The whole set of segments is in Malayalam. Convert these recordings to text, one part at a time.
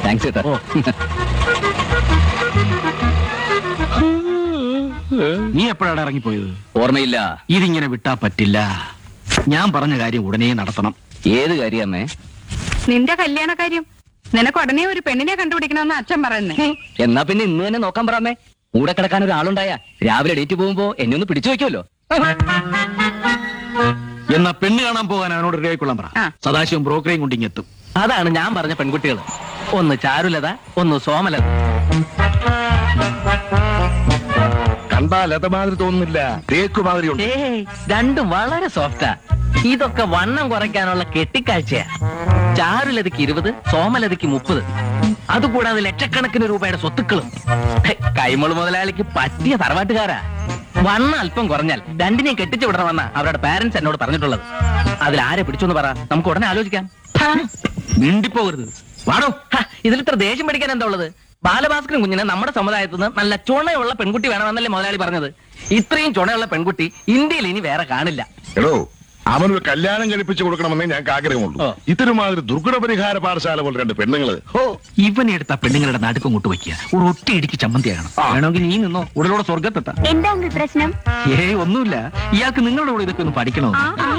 താങ്ക്സ് ചേട്ടാ നീ എപ്പോഴാണ് ഇറങ്ങിപ്പോയത് ഓർമ്മയില്ല ഇതിങ്ങനെ വിട്ടാ പറ്റില്ല ഞാൻ പറഞ്ഞ കാര്യം ഉടനെ നടത്തണം ഏത് കാര്യമ്മേ നിന്റെ കല്യാണ കാര്യം നിനക്ക് ഉടനെ ഒരു പെണ്ണിനെ കണ്ടുപിടിക്കണമെന്ന് അച്ഛൻ പറയുന്നേ എന്നാ പിന്നെ ഇന്ന് തന്നെ നോക്കാൻ പറയാമേ കൂടെ കിടക്കാൻ ഒരാളുണ്ടായ രാവിലെ ഡേറ്റ് പോകുമ്പോ എന്നെ ഒന്ന് പിടിച്ചു വെക്കുമല്ലോ എന്നാ പെണ്ണ് കാണാൻ പോകാൻ അവനോട് റെഡിയായിക്കൊള്ളാൻ പറ ആ. സദാശിവം ബ്രോക്കറേയും കൊണ്ടിങ്ങെത്തും അതാണ് ഞാൻ പറഞ്ഞ പെൺകുട്ടികൾ ഒന്ന് ചാരുലത ഒന്ന് സോമലത കണ്ടാ ലത മാതിരി തോന്നുന്നില്ല തേക്ക് മാതിരി ഉണ്ട് ഏയ് രണ്ടും വളരെ സോഫ്റ്റാ ഇതൊക്കെ വണ്ണം കുറയ്ക്കാനുള്ള കെട്ടിക്കാഴ്ചയാ ചാരുലതയ്ക്ക് ഇരുപത് സോമലതയ്ക്ക് മുപ്പത് അതുകൂടാതെ ലക്ഷക്കണക്കിന് രൂപയുടെ സ്വത്തുക്കളും ഹെ, കൈമള് മുതലാളിക്ക് പറ്റിയ തറവാട്ടുകാരാ വണ്ണം അല്പം കുറഞ്ഞാൽ രണ്ടിനെയും കെട്ടിച്ചു വിടണമെന്നാ അവരുടെ പാരന്റ്സ് എന്നോട് പറഞ്ഞിട്ടുള്ളത് അതിൽ ആരെ പിടിച്ചെന്ന് പറ നമുക്ക് ഉടനെ ആലോചിക്കാം ഹാ. മിണ്ടിപ്പോകരുത് വാടോ ഹ, ഇതിൽ ഇത്ര ദേഷ്യം പിടിക്കാൻ എന്താ ഉള്ളത് ബാലഭാസ്കരൻ കുഞ്ഞിനെ നമ്മുടെ സമുദായത്തിൽ നിന്ന് നല്ല ചുണയുള്ള പെൺകുട്ടി വേണമെന്നല്ലേ മുതലാളി പറഞ്ഞത് ഇത്രയും ചുണയുള്ള പെൺകുട്ടി ഇന്ത്യയിൽ ഇനി വേറെ കാണില്ല എടോ അവനൊരു കല്യാണം കഴിപ്പിച്ചു കൊടുക്കണമെന്നേ ഞങ്ങൾക്ക് ആഗ്രഹമുള്ളൂ ഓ. ഇത്തരമാതിരി ദുർഘട പരിഹാര പാഠശാല പോലെ രണ്ട് പെണ്ണുങ്ങള് ഹോ ഇവനെ എടുത്ത പെണ്ണുങ്ങളുടെ നടുക്കം കൊണ്ട് വയ്ക്കുക ഒരു ഒറ്റ ഇടിക്ക് ചമ്മന്തിയാകണം ആ. വേണമെങ്കിൽ നീ നിന്നോ ഉടലോടെ സ്വർഗത്തെത്താം എന്താ ഉങ്ങൾ പ്രശ്നം ഏയ് ഒന്നുമില്ല ഇയാൾക്ക് നിങ്ങളുടെ കൂടെ ഇതൊക്കെ ഒന്ന് പഠിക്കണോ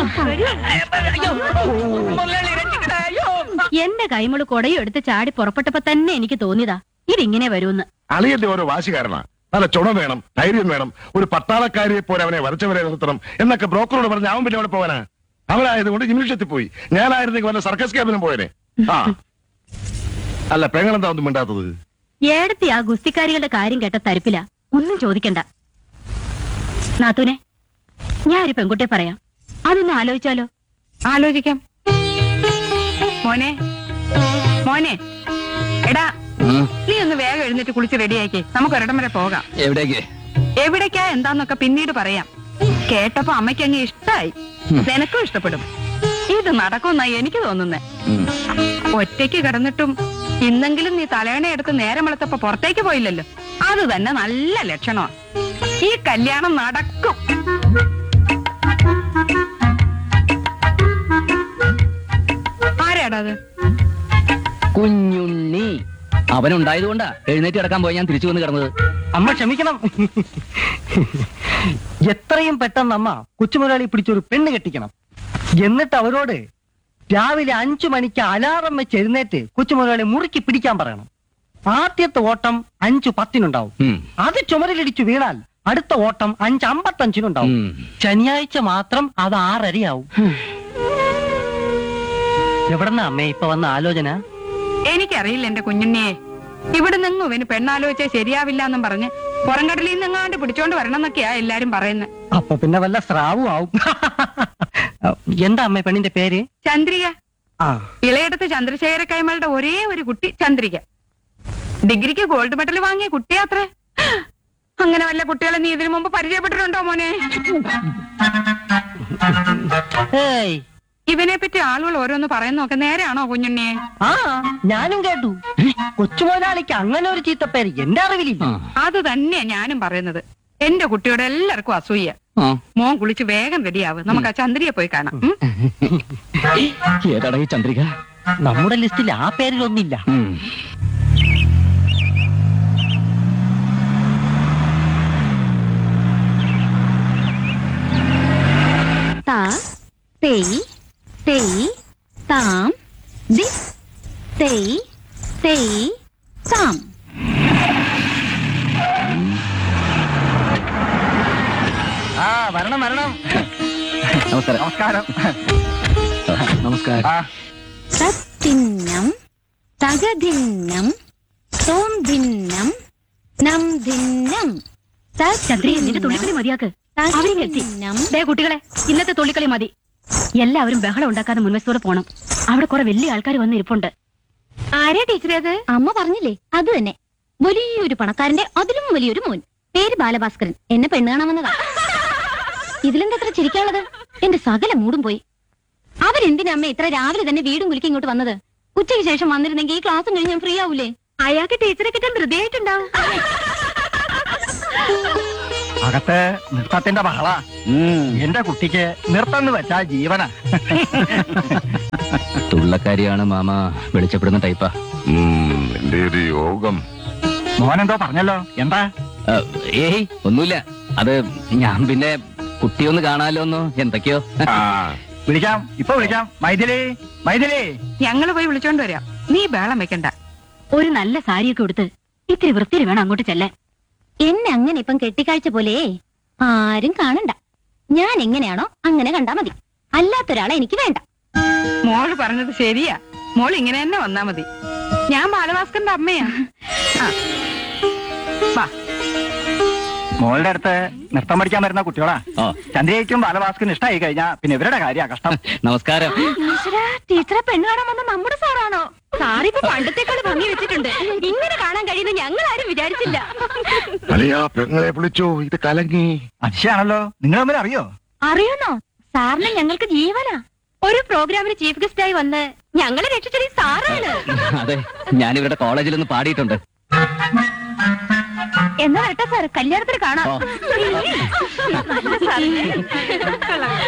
മുതലാളി, രക്ഷിക്കണേ, അയ്യോ. എന്റെ കൈമള് കൊടയും എടുത്ത് ചാടി പുറപ്പെട്ടപ്പോ തന്നെ എനിക്ക് തോന്നിയതാ ഇതിങ്ങനെ വരുമെന്ന് അളിയന്റെ ഓരോ വാശികാരനാ നല്ല ചുണ വേണം ധൈര്യം വേണം ഒരു പട്ടാളക്കാരിയെ പോലെ അവനെ വരച്ചവരെ നിർത്തണം എന്നൊക്കെ ബ്രോക്കറോട് പറഞ്ഞ് അവൻ പിന്നെ അവിടെ പോവാനാ അവനായതുകൊണ്ട് ഇംഗ്ലീഷത്തിൽ പോയി ഞാനായിരുന്നെങ്കിൽ വല്ല സർക്കസ് ക്യാബിനും പോയനെ ആ അല്ല പെങ്ങളെന്താ ഒന്നും മിണ്ടാത്തത് ഏടത്തി ആ ഗുസ്തിക്കാരികളുടെ കാര്യം കേട്ട തരിപ്പില ഒന്നും ചോദിക്കണ്ട നാത്തൂനെ ഞാൻ ഒരു പെൺകുട്ടിയെ പറയാം അതൊന്ന് ആലോചിച്ചാലോ ആലോചിക്കാം മോനെ മോനെ എടാ ഉം. നീ ഒന്ന് വേഗം എഴുന്നേറ്റ് കുളിച്ച് റെഡിയാക്കി നമുക്ക് ഒരിടം വരെ പോകാം എവിടേക്ക് എവിടേക്കാ എന്താന്നൊക്കെ പിന്നീട് പറയാം കേട്ടപ്പോ അമ്മയ്ക്ക് അങ്ങ് ഇഷ്ടായി നിനക്കും ഇഷ്ടപ്പെടും ഇത് നടക്കുമെന്നാ എനിക്ക് തോന്നുന്നേ ഉം. ഒറ്റയ്ക്ക് കിടന്നിട്ടും ഇന്നെങ്കിലും നീ തലയണ എടുത്ത് നേരം വെളുത്തപ്പോ പുറത്തേക്ക് പോയില്ലല്ലോ അത് തന്നെ നല്ല ലക്ഷണമാ ഈ കല്യാണം നടക്കും ആരാടാ അത് കുഞ്ഞുണ്ണി അവനുണ്ടായതുകൊണ്ടാ എഴുന്നേറ്റ് കിടക്കാൻ പോയി ഞാൻ തിരിച്ചു വന്ന് കിടന്നത് അമ്മ ക്ഷമിക്കണം എത്രയും പെട്ടെന്ന് അമ്മ കൊച്ചുമുതലാളി പിടിച്ചൊരു പെണ്ണ് കെട്ടിക്കണം എന്നിട്ട് അവരോട് രാവിലെ അഞ്ചു മണിക്ക് അലാറം വെച്ച് എഴുന്നേറ്റ് കൊച്ചുമുതലാളി മുറുക്കി പിടിക്കാൻ പറയണം ആദ്യത്തെ ഓട്ടം അഞ്ചു പത്തിനുണ്ടാവും ഉം. അത് ചുമരിലിടിച്ചു വീണാൽ അടുത്ത ഓട്ടം അഞ്ച് അമ്പത്തഞ്ചിനുണ്ടാവും ഉം. ശനിയാഴ്ച മാത്രം അത് ആറരയാവും എവിടെന്നാ അമ്മേ ഇപ്പൊ വന്ന ആലോചന എനിക്കറിയില്ല എന്റെ കുഞ്ഞുണ്ണിയെ ഇവിടെ നിന്നും ഇവന് പെണ്ണാലോചിച്ചാൽ ശരിയാവില്ല എന്നും പറഞ്ഞ് പുറംകടലിൽ നിന്നെങ്ങാണ്ട് പിടിച്ചോണ്ട് വരണം എന്നൊക്കെയാ എല്ലാരും പറയുന്നത് അപ്പൊ പിന്നെ വല്ല സ്രാവും ആവും എന്താ അമ്മേ പെണ്ണിന്റെ പേര് ചന്ദ്രിക ആ ഇളയടത്ത് ചന്ദ്രശേഖര കൈമളുടെ ഒരേ ഒരു കുട്ടി ചന്ദ്രിക ഡിഗ്രിക്ക് ഗോൾഡ് മെഡൽ വാങ്ങിയ കുട്ടിയാത്രേ അങ്ങനെ വല്ല കുട്ടികളെ നീ ഇതിനു മുമ്പ് പരിചയപ്പെട്ടിട്ടുണ്ടോ മോനെ ഏയ് ഇവനെ പറ്റി ആളുകൾ ഓരോന്ന് പറയുന്നൊക്കെ നേരെയാണോ കുഞ്ഞുണ്ണിയെ ആ ഞാനും കേട്ടു കൊച്ചുമുതലാളിക്ക് അങ്ങനെ ഒരു ചീത്തപ്പേര് എന്റെ അറിവിലില്ല ആ. അത് തന്നെയാ ഞാനും പറയുന്നത് എന്റെ കുട്ടിയോട് എല്ലാവർക്കും അസൂയ ആ. മോൻ കുളിച്ച് വേഗം റെഡിയാവും നമുക്ക് ആ ചന്ദ്രിയെ പോയി കാണാം ഉം? ഏതാടാ ഈ ചന്ദ്രിക നമ്മുടെ ലിസ്റ്റിൽ ആ പേരിലൊന്നില്ല ഉം. താ തെയ് തെയ് താം ദിസ് തെയ് തെയ് താം ആ വരണം വരണം നമസ്കാരം നമസ്കാരം നമസ്കാരം തത്തിന്നം തകധിന്നം തോം ഭിന്നം നം ഭിന്നം ചന്ദ്രി നിന്റെ തുള്ളിക്കളി മതിയാക്ക് അവരിങ്ങ് എത്തി ദേ കുട്ടികളെ ഇന്നത്തെ തുള്ളിക്കളി മതി എല്ലാവരും ബഹളം ഉണ്ടാക്കാതെ മുൻവശത്തോടെ പോണം അവിടെ കുറെ വലിയ ആൾക്കാർ വന്ന് ഇരിപ്പുണ്ട് ആരാ ടീച്ചറെ അത് അമ്മ പറഞ്ഞില്ലേ അത് തന്നെ വലിയൊരു പണക്കാരന്റെ അതിലും വലിയൊരു മോൻ പേര് ബാലഭാസ്കരൻ എന്നെ പെണ്ണ് കാണാൻ വന്നതാ ഇതിലെന്തത്ര ചിരിക്കാനുള്ളത് എന്റെ സകല മൂടും പോയി അവരെന്തിനാ അമ്മ ഇത്ര രാവിലെ തന്നെ വീടും കുലുക്കി ഇങ്ങോട്ട് വന്നത് ഉച്ചയ്ക്ക് ശേഷം വന്നിരുന്നെങ്കിൽ ഈ ക്ലാസ്സും കഴിഞ്ഞ് ഞാൻ ഫ്രീ ആവൂലേ അയാൾക്ക് ടീച്ചറെ കിട്ടാൻ ഹൃദയമായിട്ടുണ്ടാവും അകത്ത് നൃത്തത്തിന്റെ ബഹള എന്റെ കുട്ടിക്ക് നൃത്തം എന്ന് വെച്ചാ ജീവന തുള്ളക്കാരിയാണ് മാമ വെളിച്ചപ്പെടുന്ന ടൈപ്പാ ഉം, എന്റെ ഒരു യോഗം മോനെന്തോ പറഞ്ഞല്ലോ എന്താ ആ, ഏയ് ഒന്നുമില്ല അത് ഞാൻ പിന്നെ കുട്ടിയൊന്ന് കാണാലോ എന്നോ എന്തൊക്കെയോ ആ വിളിക്കാം ഇപ്പൊ വിളിക്കാം മൈഥിലി മൈഥിലി ഞങ്ങള് പോയി വിളിച്ചോണ്ട് വരാം നീ ബേളം വെക്കണ്ട ഒരു നല്ല സാരിയൊക്കെ കൊടുത്ത് ഇത്തിരി വൃത്തിയിൽ വേണം അങ്ങോട്ട് ചെല്ലാൻ എന്നെ അങ്ങനെ ഇപ്പം കെട്ടിക്കാഴ്ച പോലെ ആരും കാണണ്ട ഞാൻ എങ്ങനെയാണോ അങ്ങനെ കണ്ടാ മതി അല്ലാത്തൊരാളെ എനിക്ക് വേണ്ട മോള് പറഞ്ഞത് ശരിയാ മോൾ ഇങ്ങനെ തന്നെ വന്നാ മതി ഞാൻ ബാലഭാസ്കറിന്റെ അമ്മയാ ആ. വാ മോളുടെ അടുത്ത് നൃത്തം പഠിക്കാൻ വരുന്ന കുട്ടികളാ ഓ ചന്ദ്രയ്ക്കും ബാലഭാസ്കറിന് ഇഷ്ടമായി കഴിഞ്ഞാ പിന്നെ ഇവരുടെ കാര്യ കഷ്ടം നമസ്കാരം ടീച്ചറെ പെണ്ണ് കാണാൻ വന്ന നമ്മുടെ സാറാണോ സാറിപ്പോ പണ്ടത്തേക്കാൾ ഭംഗി വെച്ചിട്ടുണ്ട് ഇങ്ങനെ കാണാൻ കഴിയുന്ന ഞങ്ങൾ ആരും വിചാരിച്ചില്ല അളിയാ പെങ്ങളെ വിളിച്ചോ ഇത് കലങ്ങി അതിശയാണല്ലോ നിങ്ങൾ തമ്മിൽ അറിയോ അറിയുന്നോ സാറിന് ഞങ്ങൾക്ക് ജീവനാ ഒരു പ്രോഗ്രാമിന് ചീഫ് ഗസ്റ്റ് ആയി വന്ന് ഞങ്ങളെ രക്ഷിച്ചത് ഈ സാറാണ് അതെ ഞാൻ ഇവരുടെ കോളേജിൽ ഒന്ന് പാടിയിട്ടുണ്ട് എന്നാ കേട്ടോ സാർ കല്യാണത്തിന് കാണാം ഓ. നല്ല സാറല്ലേ?